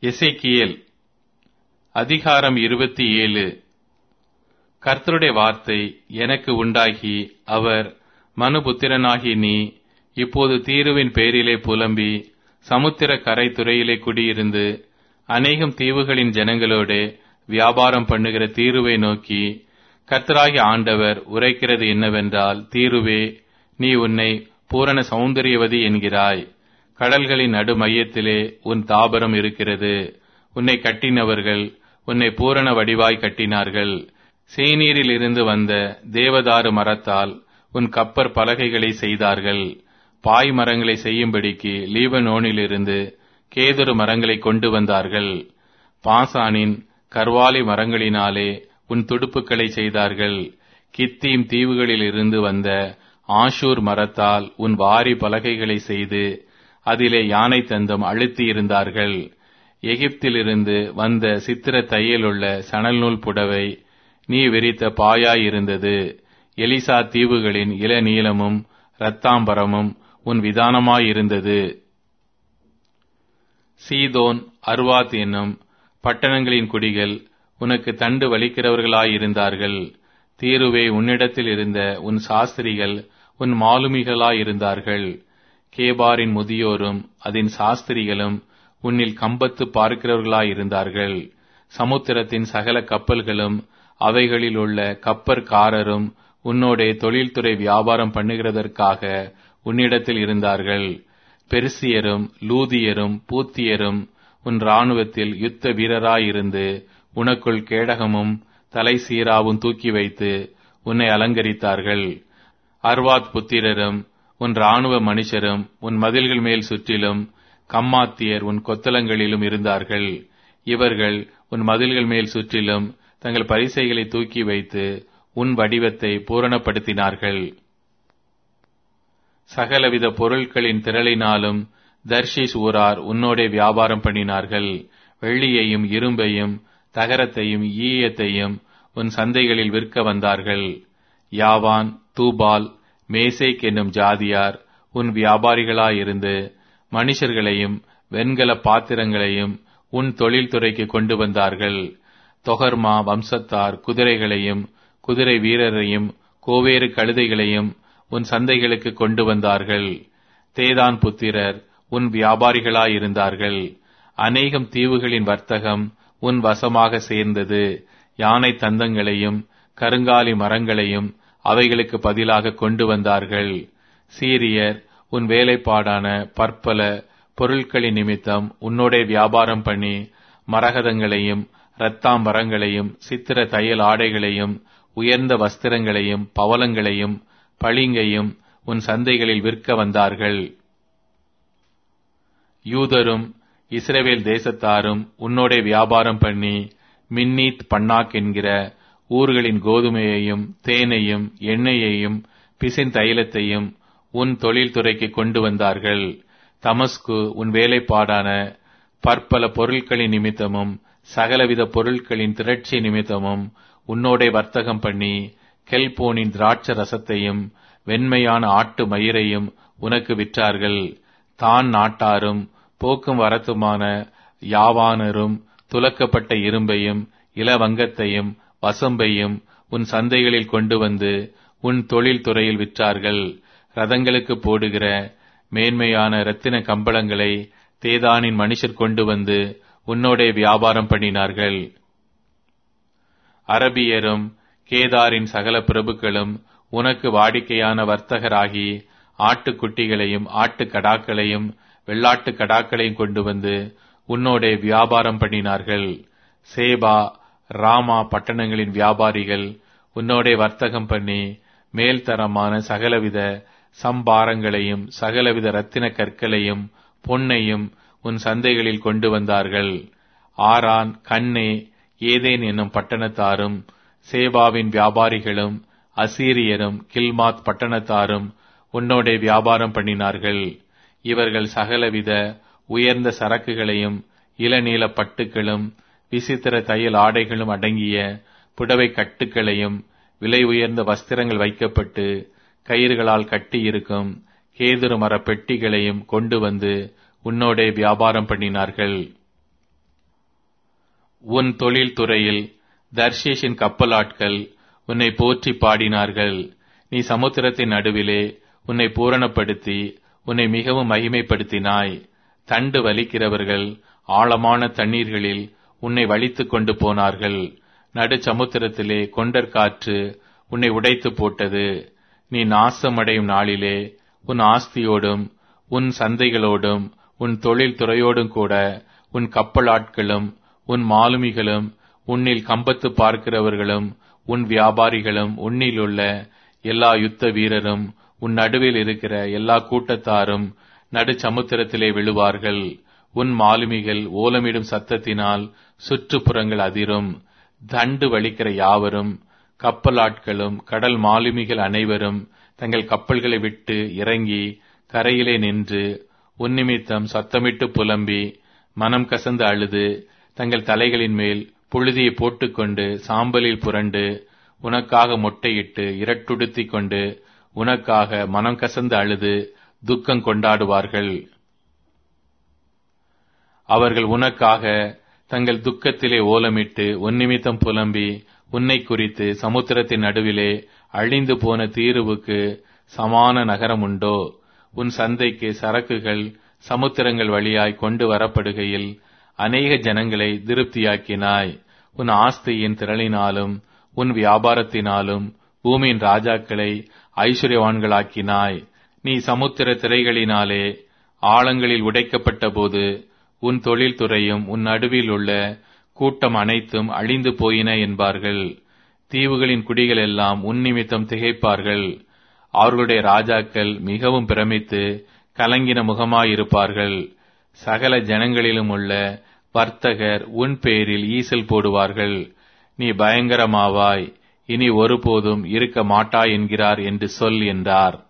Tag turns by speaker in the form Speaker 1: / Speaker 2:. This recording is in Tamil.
Speaker 1: எசேக்கியேல் அதிகாரம் இருபத்தி ஏழு கர்த்தருடைய வார்த்தை எனக்கு உண்டாகி அவர் மனுபுத்திரனாகி நீ இப்போது தீருவின் பேரிலே புலம்பி சமுத்திர கரை துறையிலே குடியிருந்து அநேகம் தீவுகளின் ஜனங்களோடு வியாபாரம் பண்ணுகிற தீருவை நோக்கி கர்த்தராகி ஆண்டவர் உரைக்கிறது என்னவென்றால் தீருவே நீ உன்னை பூரண சௌந்தரியவதி என்கிறாய் கடல்களின் நடு மையத்திலே உன் தாபரம் இருக்கிறது உன்னை கட்டினவர்கள் உன்னை பூரண வடிவாய் கட்டினார்கள் சேனீரில் இருந்து வந்த தேவதாரு மரத்தால் உன் கப்பர் பலகைகளை செய்தார்கள் பாய் மரங்களை செய்யும்படிக்கு லீபனோனிலிருந்து கேதுரு மரங்களை கொண்டு வந்தார்கள் பாசானின் கர்வாலி மரங்களினாலே உன் துடுப்புகளை செய்தார்கள் கித்தீம் தீவுகளில் இருந்து வந்த ஆஷூர் மரத்தால் உன் வாரி பலகைகளை செய்து அதிலே யானை தந்தம் அழுத்தி இருந்தார்கள் எகிப்திலிருந்து வந்த சித்திர தையலுள்ள சணல் நூல் புடவை நீ விரித்த பாயாயிருந்தது எலிசா தீவுகளின் இளநீளமும் இரத்தாம்பரமும் உன் விதானமாயிருந்தது சீதோன் அர்வாத் என்னும் பட்டணங்களின் குடிகள் உனக்கு தண்டு வலிக்கிறவர்களாயிருந்தார்கள் தீருவே உன்னிடத்தில் இருந்த உன் சாஸ்திரிகள் உன் மாலுமிகளாயிருந்தார்கள் கேபாரின் முதியோரும் அதன் சாஸ்திரிகளும் உன்னில் கம்பத்து பார்க்கிறவர்களாயிருந்தார்கள் சமுத்திரத்தின் சகல கப்பல்களும் அவைகளில் உள்ள கப்பற்காரரும் உன்னோடே தொழில்துறை வியாபாரம் பண்ணுகிறதற்காக உன்னிடத்தில் இருந்தார்கள் பெருசியரும் லூதியரும் பூத்தியரும் உன் இராணுவத்தில் யுத்த வீரராயிருந்து உனக்குள் கேடகமும் தலை சீராவும் தூக்கி வைத்து உன்னை அலங்கரித்தார்கள் அர்வாத் புத்திரரும் உன் இராணுவ மனுஷரும் உன் மதில்கள் மேல் சுற்றிலும் கம்மாத்தியர் உன் கொத்தலங்களிலும் இருந்தார்கள் இவர்கள் உன் மதில்கள் மேல் சுற்றிலும் தங்கள் பரிசைகளை தூக்கி வைத்து உன் வடிவத்தை பூரணப்படுத்தினார்கள் சகலவித பொருட்களின் திரளினாலும் தர்ஷிஸ் ஊரார் உன்னோடே வியாபாரம் பண்ணினார்கள் வெள்ளியையும் இரும்பையும் தகரத்தையும் ஈயத்தையும் உன் சந்தைகளில் விற்க வந்தார்கள் யாவான் தூபால் மேசேக் என்னும் ஜாதியார் உன் வியாபாரிகளாயிருந்து மனுஷர்களையும் வெண்கல பாத்திரங்களையும் உன் தொழில்துறைக்கு கொண்டு வந்தார்கள் தொகர்மா வம்சத்தார் குதிரைகளையும் குதிரை வீரரையும் கோவேறு கழுதைகளையும் உன் சந்தைகளுக்கு கொண்டு வந்தார்கள் தேதான் புத்திரர் உன் வியாபாரிகளாயிருந்தார்கள் அநேகம் தீவுகளின் வர்த்தகம் உன் வசமாக சேர்ந்தது யானை தந்தங்களையும் கருங்காலி மரங்களையும் அவைகளுக்கு பதிலாக கொண்டு வந்தார்கள் சீரியர் உன் வேலைப்பாடான பற்பல பொருட்களின் நிமித்தம் உன்னோடே வியாபாரம் பண்ணி மரகதங்களையும் இரத்தாம்பரங்களையும் சித்திர தையல் ஆடைகளையும் உயர்ந்த வஸ்திரங்களையும் பவலங்களையும் பளிங்கையும் உன் சந்தைகளில் விற்க வந்தார்கள் யூதரும் இஸ்ரேவேல் தேசத்தாரும் உன்னோடே வியாபாரம் பண்ணி மின்னீத் பன்னாக் என்கிற ஊர்களின் கோதுமையையும் தேனையும் எண்ணெயையும் பிசின் தைலத்தையும் உன் தொழில்துறைக்கு கொண்டு வந்தார்கள் தமஸ்கு உன் வேலைப்பாடான பற்பல பொருட்களின் நிமித்தமும் சகலவித பொருட்களின் திரட்சி நிமித்தமும் உன்னோடே வர்த்தகம் பண்ணி கெல்போனின் திராட்ச ரசத்தையும் வெண்மையான ஆட்டு மயிரையும் உனக்கு விற்றார்கள் தான் நாட்டாரும் போக்கும் வரத்துமான யாவானரும் துலக்கப்பட்ட இரும்பையும் இளவங்கத்தையும் வசம்பையும் உன் சந்தைகளில் கொண்டு வந்து உன் தொழில் துறையில் விற்றார்கள் ரதங்களுக்கு போடுகிற மேன்மையான இரத்தின கம்பளங்களை தேதானின் மனுஷர் கொண்டு வந்து உன்னோடே வியாபாரம் பண்ணினார்கள் அரபியரும் கேதாரின் சகல பிரபுக்களும் உனக்கு வாடிக்கையான வர்த்தகராகி ஆட்டுக்குட்டிகளையும் ஆட்டுக்கடாக்களையும் வெள்ளாட்டு கடாக்களையும் கொண்டு வந்து உன்னோடே வியாபாரம் பண்ணினார்கள் சேபா ராமா பட்டணங்களின் வியாபாரிகள் உன்னோடே வர்த்தகம் பண்ணி மேல்தரமான சகலவித சம்பாரங்களையும் சகலவித ரத்தின கற்களையும் பொன்னையும் உன் சந்தைகளில் கொண்டு வந்தார்கள் ஆரான் கண்ணே ஏதேன் என்னும் பட்டணத்தாரும் சேபாவின் வியாபாரிகளும் அசீரியரும் கில்மாத் பட்டணத்தாரும் உன்னோடே வியாபாரம் பண்ணினார்கள் இவர்கள் சகலவித உயர்ந்த சரக்குகளையும் இளநீல பட்டுகளும் விசித்திர தையல் ஆடைகளும் அடங்கிய புடவை கட்டுகளையும் விலை உயர்ந்த வஸ்திரங்கள் வைக்கப்பட்டு கயிறுகளால் கட்டியிருக்கும் கேதுரு மர பெட்டிகளையும் கொண்டு வந்து உன்னோடே வியாபாரம் பண்ணினார்கள் உன் தொழில் துறையில் தர்ஷீஷின் கப்பலாட்கள் உன்னை போற்றி பாடினார்கள் நீ சமுத்திரத்தின் நடுவிலே உன்னை பூரணப்படுத்தி உன்னை மிகவும் மகிமைப்படுத்தினாய் தண்டு வலிக்கிறவர்கள் ஆழமான தண்ணீர்களில் உன்னை வலித்துக் கொண்டு போனார்கள் நடு சமுத்திரத்திலே கொண்டற்காற்று உன்னை உடைத்து போட்டது நீ நாசமடையும் நாளிலே உன் ஆஸ்தியோடும் உன் சந்தைகளோடும் உன் தொழில் துறையோடும் கூட உன் கப்பலாட்களும் உன் மாலுமிகளும் உன்னில் கம்பத்து பார்க்கிறவர்களும் உன் வியாபாரிகளும் உன்னில் உள்ள எல்லா யுத்த வீரரும் உன் நடுவில் இருக்கிற எல்லா கூட்டத்தாரும் நடு சமுத்திரத்திலே விழுவார்கள் உன் மாலுமிகள் ஓலமிடும் சத்தத்தினால் சுற்றுப்புறங்கள் அதிரும் தண்டு வலிக்கிற யாவரும் கப்பலாட்களும் கடல் மாலுமிகள் அனைவரும் தங்கள் கப்பல்களை விட்டு இறங்கி கரையிலே நின்று உன்னிமித்தம் சத்தமிட்டு புலம்பி மனம் கசந்து அழுது தங்கள் தலைகளின் மேல் புழுதியை போட்டுக்கொண்டு சாம்பலில் புரண்டு உனக்காக மொட்டையிட்டு இரட்டுடுத்திக் கொண்டு உனக்காக மனம் கசந்து அழுது துக்கம் கொண்டாடுவார்கள் அவர்கள் உனக்காக தங்கள் துக்கத்திலே ஓலமிட்டு உன்னிமித்தம் புலம்பி உன்னை குறித்து சமுத்திரத்தின் நடுவிலே அழிந்து போன தீருவுக்கு சமான நகரம் உண்டோ உன் சந்தைக்கு சரக்குகள் சமுத்திரங்கள் வழியாய் கொண்டு வரப்படுகையில் அநேக ஜனங்களை திருப்தியாக்கினாய் உன் ஆஸ்தியின் திரளினாலும் உன் வியாபாரத்தினாலும் பூமியின் ராஜாக்களை ஐஸ்வர்யவான்களாக்கினாய் நீ சமுத்திர திரைகளினாலே ஆழங்களில் உடைக்கப்பட்ட போது உன் தொழில் துறையும் உன் நடுவில் உள்ள கூட்டம் அனைத்தும் அழிந்து போயின என்பார்கள் தீவுகளின் குடிகள் எல்லாம் உன் நிமித்தம் திகைப்பார்கள் அவர்களுடைய ராஜாக்கள் மிகவும் பிரமித்து கலங்கின முகமாயிருப்பார்கள் சகல ஜனங்களிலும் உள்ள வர்த்தகர் உன் பேரில் ஈசல் போடுவார்கள் நீ பயங்கரமாவாய் இனி ஒருபோதும் இருக்க மாட்டாய் என்கிறார் என்று சொல் என்றார்